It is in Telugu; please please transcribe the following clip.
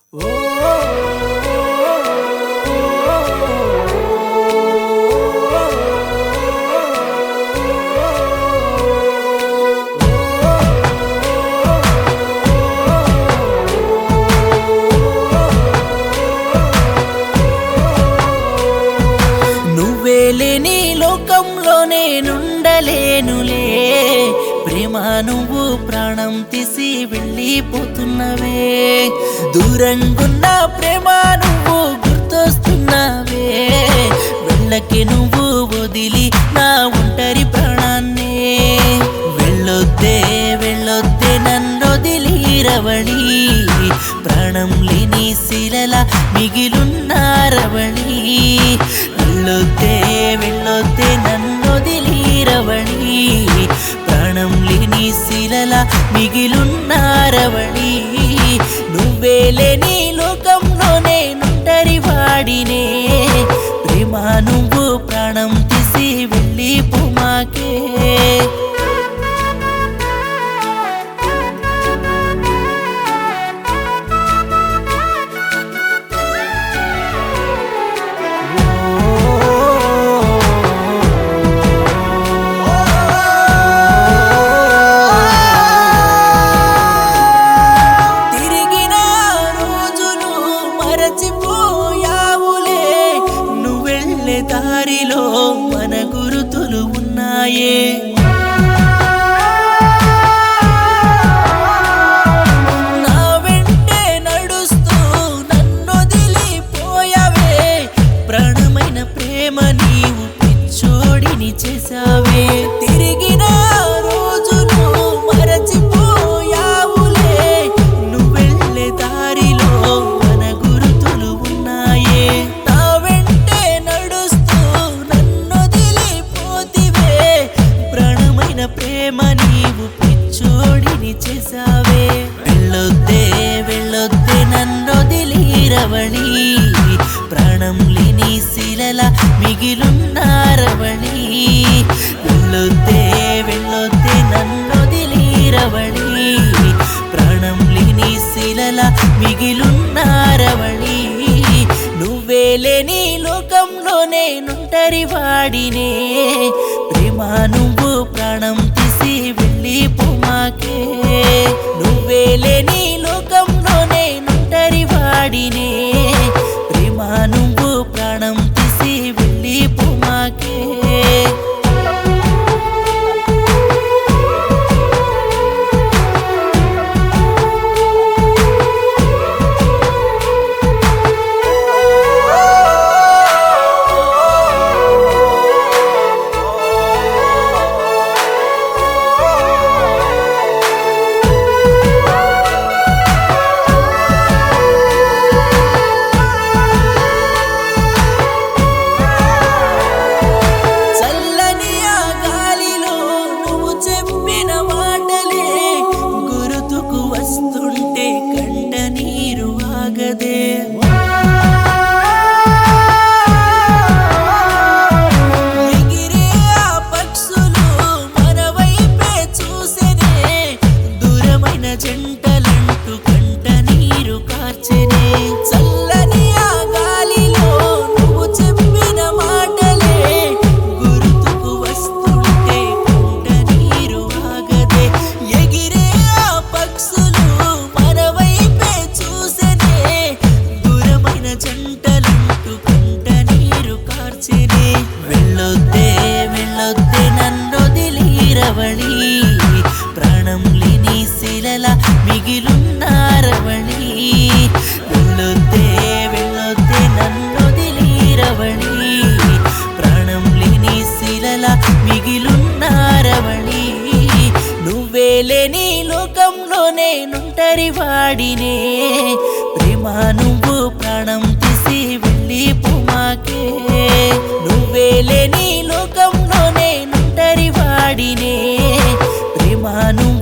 నువ్వే లేని లోకంలో నేనుండలేనులే ప్రేమ నువ్వు ప్రాణం తీసి వెళ్ళిపోతున్నవే దూరంగున్న ప్రేమ నువ్వు గుర్తొస్తున్నావే వెళ్ళకి నువ్వు వదిలి నా ఒంటరి ప్రాణాన్నే వెళ్ళొద్దే వెళ్ళొద్దే నన్నొదిలి రవళి ప్రాణం లేని శిలల మిగిలున్న రవళి వెళ్ళొద్దే వెళ్ళొద్దే నన్నొదిలి రవళి ప్రాణం లేని శిలల మిగిలున్న రవళి నువ్వే లేని లోకంలో నేనుంటరి వాడినే ప్రేమ నువ్వు ప్రాణం తీసి వెళ్ళిపోమాకే తిరిగిన రోజులు మరచిపోయావులే నువ్వెళ్ళే దారిలో మన గురుతులు ఉన్నాయే నా వెంటే నడుస్తూ నన్నొదిలిపోయావే ప్రాణమైన ప్రేమ నీవు పిచ్చోడిని చేసావే తిరిగిన రోజులు మరచిపోయావులే నువ్వెళ్ళే దారిలో మన గురుతులు ఉన్నాయే నా వెంటే నడుస్తూ నన్నొదిలిపోతివే ప్రాణమైన ప్రేమ నీవు పిచ్చోడిని చేసావే వెళ్ళొద్దే వెళ్ళొద్దే నన్నొదిలి రవళి ప్రాణం లేని శిలల మిగిలున్న రవళి వెళ్ళొద్దే వెళ్ళొద్దే నన్నొదిలి రవళి ప్రాణం లేని శిలల మిగిలున్న రవళి నువ్వే లేని లోకంలో నేనుంటరి వాడినే ప్రేమ నువ్వు ప్రాణం తీసి వెళ్ళిపోమాకే నువ్వే లేని లోకంలో నేనుంటరి వాడినే ప్రేమ నువ్వు ప్రాణం తీసి వెళ్ళిపోమాకే చల్లని ఆ గాలిలో నువ్వు చెప్పిన మాటలే గురుతుకు వస్తుంటే కంట నీరు ఆగదే ఎగిరే ఆ పక్షులు మన వైపే చూసెనే దూరమైన జంటలంటూ కంట నీరు కార్చెనే చల్లని ఆ గాలిలో నువ్వు చెప్పిన మాటలే గుర్తుకు వస్తుంటే కంట నీరు ఆగదే ఎగిరే ఆ పక్షులు మన వైపే చూసెనే దూరమైన జంటలంటూ కంట నీరు కార్చెనే వెళ్ళొద్దే వెళ్ళొద్దే నన్నొదిలి రవళి ప్రాణం లేని శిలల మిగిలున్న రవళి వెళ్ళొద్దే వెళ్ళొద్దే నన్నొదిలి రవళి ప్రాణం లేని శిలల మిగిలున్న రవళి నువ్వే లేని లోకంలో నేనుంటరి వాడినే ప్రేమ నువ్వు ప్రాణం తీసి వెళ్ళిపోమాకే నువ్వే లేని లోకంలో నేనుంటరి వాడినే ప్రేమ నువ్వు